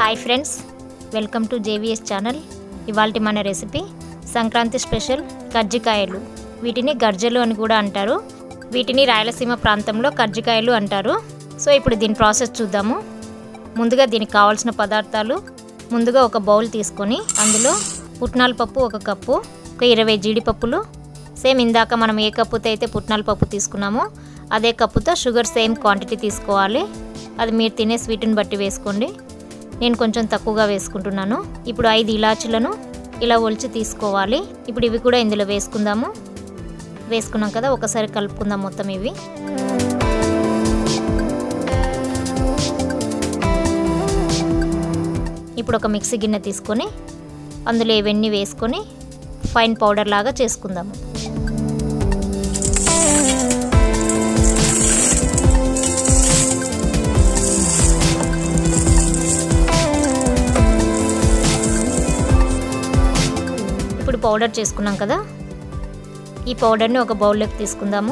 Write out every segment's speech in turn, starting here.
hi friends welcome to JVS channel ఇవాళ మన recipe Sankranti special కజ్జికాయలు వీటిని గర్జలు అని కూడా అంటారు వీటిని రాయలసీమ ప్రాంతంలో కజ్జికాయలు అంటారు సో ఇప్పుడు దీని ప్రాసెస్ చూద్దాము ముందుగా దీనికి కావాల్సిన పదార్థాలు ముందుగా ఒక బౌల్ తీసుకొని అందులో పుట్నాల పప్పు ఒక కప్పు ఒక ఇరవై జీడిపప్పులు సేమ్ ఇందాక మనం ఏ కప్పుతో అయితే పుట్నాల పప్పు తీసుకున్నామో అదే కప్పుతో షుగర్ సేమ్ క్వాంటిటీ తీసుకోవాలి అది మీరు తినే స్వీట్ని బట్టి వేసుకోండి నేను కొంచెం తక్కువగా వేసుకుంటున్నాను ఇప్పుడు ఐదు ఇలాచీలను ఇలా ఒలిచి తీసుకోవాలి ఇప్పుడు ఇవి కూడా ఇందులో వేసుకుందాము వేసుకున్నాం కదా ఒకసారి కలుపుకుందాం మొత్తం ఇవి ఇప్పుడు ఒక మిక్సీ గిన్నె తీసుకొని అందులో ఇవన్నీ వేసుకొని ఫైన్ పౌడర్ లాగా చేసుకుందాము ఇప్పుడు పౌడర్ చేసుకున్నాం కదా ఈ పౌడర్ని ఒక బౌల్లోకి తీసుకుందాము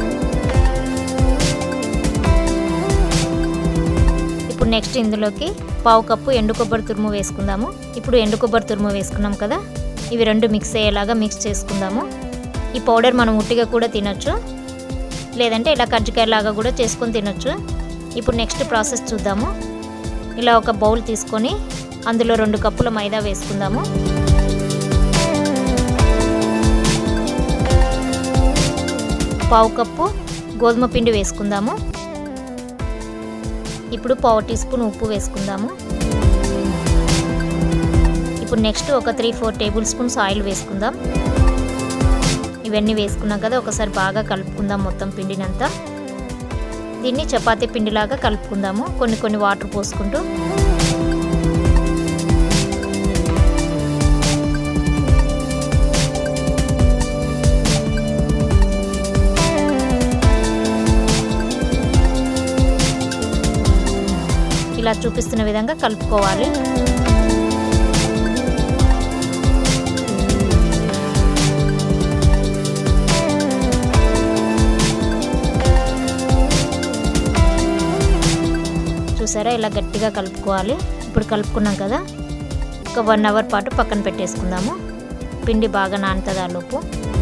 ఇప్పుడు నెక్స్ట్ ఇందులోకి పావు కప్పు ఎండు కొబ్బరి తురుము వేసుకుందాము ఇప్పుడు ఎండు కొబ్బరి తురుము వేసుకున్నాం కదా ఇవి రెండు మిక్స్ అయ్యేలాగా మిక్స్ చేసుకుందాము ఈ పౌడర్ మనం ఉట్టిగా కూడా తినొచ్చు లేదంటే ఇలా కజ్జికాయలాగా కూడా చేసుకొని తినొచ్చు ఇప్పుడు నెక్స్ట్ ప్రాసెస్ చూద్దాము ఇలా ఒక బౌల్ తీసుకొని అందులో రెండు కప్పుల మైదా వేసుకుందాము పావు కప్పు గోధుమ పిండి వేసుకుందాము ఇప్పుడు పావు టీ స్పూన్ ఉప్పు వేసుకుందాము ఇప్పుడు నెక్స్ట్ ఒక three four tablespoons oil వేసుకుందాం ఇవన్నీ వేసుకున్నాం కదా ఒకసారి బాగా కలుపుకుందాం మొత్తం పిండినంతా దీన్ని చపాతీ పిండిలాగా కలుపుకుందాము కొన్ని కొన్ని వాటర్ పోసుకుంటూ ఇలా చూపిస్తున్న విధంగా కలుపుకోవాలి చూసారా ఇలా గట్టిగా కలుపుకోవాలి ఇప్పుడు కలుపుకున్నాం కదా ఒక వన్ అవర్ పాటు పక్కన పెట్టేసుకుందాము పిండి బాగా నానుతుంది ఆ లోపు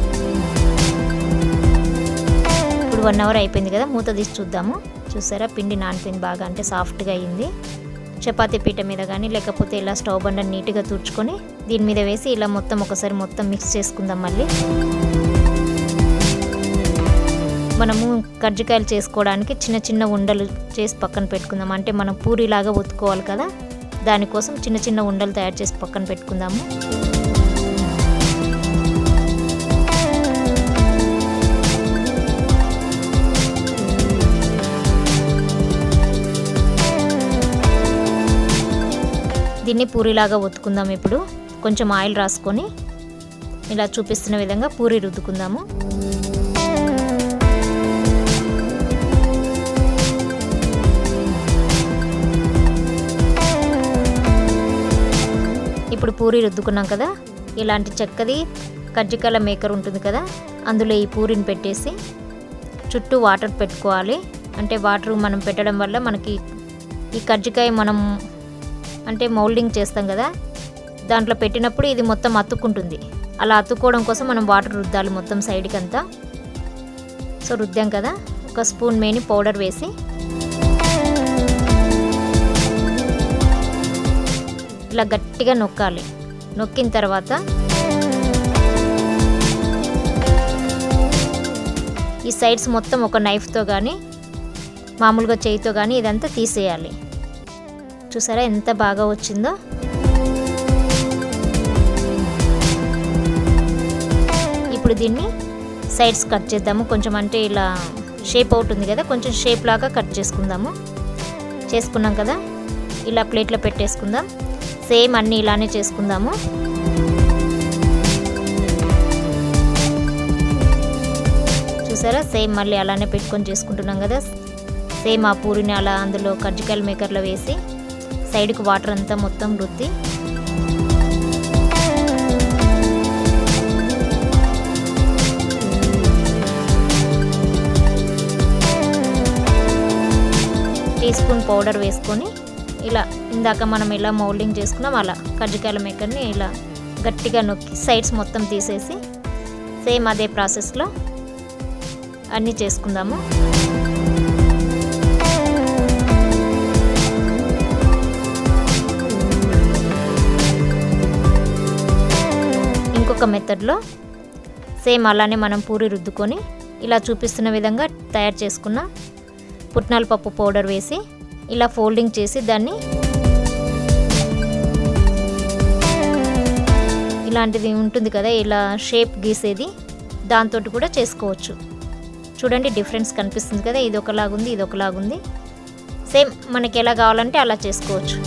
ఇప్పుడు వన్ అవర్ అయిపోయింది కదా మూత తీసి చూద్దాము చూసారా పిండి నానిపోయింది బాగా అంటే సాఫ్ట్గా అయ్యింది చపాతీ పీట మీద కానీ లేకపోతే ఇలా స్టవ్ బండ నీట్గా తుడుచుకొని దీని మీద వేసి ఇలా మొత్తం ఒకసారి మొత్తం మిక్స్ చేసుకుందాం మళ్ళీ మనము కజ్జికాయలు చేసుకోవడానికి చిన్న చిన్న ఉండలు చేసి పక్కన పెట్టుకుందాం అంటే మనం పూరిలాగా ఒత్తుకోవాలి కదా దానికోసం చిన్న చిన్న ఉండలు తయారు చేసి పక్కన పెట్టుకుందాము దీన్ని పూరిలాగా ఒత్తుకుందాం ఇప్పుడు కొంచెం ఆయిల్ రాసుకొని ఇలా చూపిస్తున్న విధంగా పూరి రుద్దుకుందాము ఇప్పుడు పూరి రుద్దుకున్నాం కదా ఇలాంటి చెక్కది కజ్జికాయల మేకర్ ఉంటుంది కదా అందులో ఈ పూరిని పెట్టేసి చుట్టూ వాటర్ పెట్టుకోవాలి అంటే వాటర్ మనం పెట్టడం వల్ల మనకి ఈ కజ్జికాయ మనం అంటే మౌల్డింగ్ చేస్తాం కదా దాంట్లో పెట్టినప్పుడు ఇది మొత్తం అతుక్కుంటుంది అలా అతుక్కోవడం కోసం మనం వాటర్ రుద్దాలి మొత్తం సైడ్కి అంతా సో రుద్దాం కదా ఒక స్పూన్ మేని పౌడర్ వేసి ఇలా గట్టిగా నొక్కాలి నొక్కిన తర్వాత ఈ సైడ్స్ మొత్తం ఒక నైఫ్తో కానీ మామూలుగా చేయితో కానీ ఇదంతా తీసేయాలి చూసారా ఎంత బాగా వచ్చిందో ఇప్పుడు దీన్ని సైడ్స్ కట్ చేద్దాము కొంచెం అంటే ఇలా షేప్ అవుతుంది కదా కొంచెం షేప్ లాగా కట్ చేసుకుందాము చేసుకున్నాం కదా ఇలా ప్లేట్లో పెట్టేసుకుందాం సేమ్ అన్నీ ఇలానే చేసుకుందాము చూసారా సేమ్ మళ్ళీ అలానే పెట్టుకొని చేసుకుంటున్నాం కదా సేమ్ ఆ పూరిని అలా అందులో కజ్జికాయల మేకర్లో వేసి సైడ్కి వాటర్ అంతా మొత్తం రుద్ది టీ స్పూన్ పౌడర్ వేసుకొని ఇలా ఇందాక మనం ఇలా మౌల్డింగ్ చేసుకున్నాం అలా కజ్జికాయల మేకర్ని ఇలా గట్టిగా నొక్కి సైడ్స్ మొత్తం తీసేసి సేమ్ అదే ప్రాసెస్లో అన్నీ చేసుకుందాము ఇంకొక మెథడ్లో సేమ్ అలానే మనం పూరి రుద్దుకొని ఇలా చూపిస్తున్న విధంగా తయారు చేసుకున్న పుట్నాల పప్పు పౌడర్ వేసి ఇలా ఫోల్డింగ్ చేసి దాన్ని ఇలాంటిది ఉంటుంది కదా ఇలా షేప్ గీసేది దాంతో కూడా చేసుకోవచ్చు చూడండి డిఫరెన్స్ కనిపిస్తుంది కదా ఇది ఒకలాగుంది ఇది ఒకలాగుంది సేమ్ మనకి ఎలా కావాలంటే అలా చేసుకోవచ్చు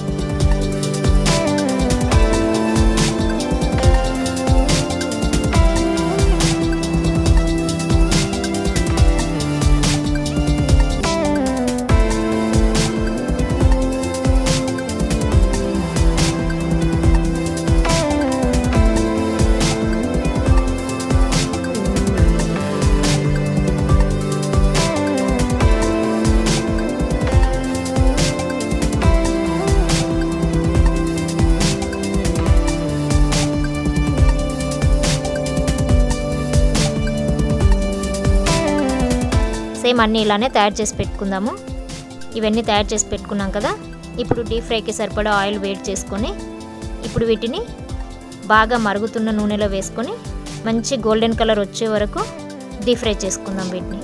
సేమ్ అన్నీ ఇలానే తయారు చేసి పెట్టుకుందాము ఇవన్నీ తయారు చేసి పెట్టుకున్నాం కదా ఇప్పుడు డీప్ ఫ్రైకి సరిపడా ఆయిల్ వేడి చేసుకొని ఇప్పుడు వీటిని బాగా మరుగుతున్న నూనెలో వేసుకొని మంచి గోల్డెన్ కలర్ వచ్చే వరకు డీప్ ఫ్రై చేసుకుందాం వీటిని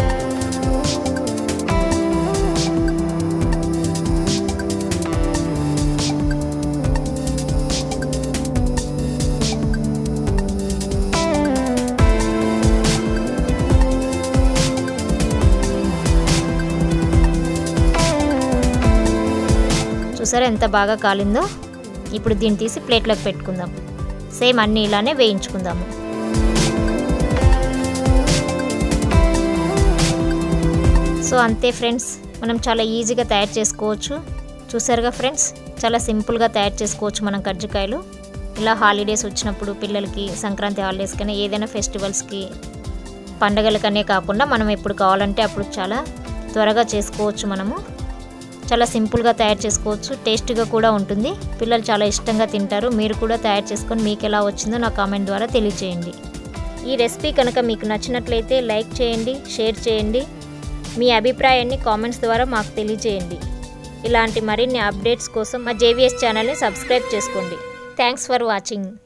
చూసారా ఎంత బాగా కాలిందో ఇప్పుడు దీన్ని తీసి ప్లేట్లోకి పెట్టుకుందాం సేమ్ అన్నీ ఇలానే వేయించుకుందాము సో అంతే ఫ్రెండ్స్ మనం చాలా ఈజీగా తయారు చేసుకోవచ్చు చూసారుగా ఫ్రెండ్స్ చాలా సింపుల్గా తయారు చేసుకోవచ్చు మనం కజ్జికాయలు ఇలా హాలిడేస్ వచ్చినప్పుడు పిల్లలకి సంక్రాంతి హాలిడేస్ కానీ ఏదైనా ఫెస్టివల్స్కి పండగలకనే కాకుండా మనం ఎప్పుడు కావాలంటే అప్పుడు చాలా త్వరగా చేసుకోవచ్చు మనము చాలా సింపుల్గా తయారు చేసుకోవచ్చు టేస్ట్గా కూడా ఉంటుంది పిల్లలు చాలా ఇష్టంగా తింటారు మీరు కూడా తయారు చేసుకొని మీకు ఎలా వచ్చిందో నా కామెంట్ ద్వారా తెలియచేయండి ఈ రెసిపీ కనుక మీకు నచ్చినట్లయితే లైక్ చేయండి షేర్ చేయండి మీ అభిప్రాయాన్ని కామెంట్స్ ద్వారా మాకు తెలియచేయండి ఇలాంటి మరిన్ని అప్డేట్స్ కోసం మా జేవిఎస్ ఛానల్ని సబ్స్క్రైబ్ చేసుకోండి థ్యాంక్స్ ఫర్ వాచింగ్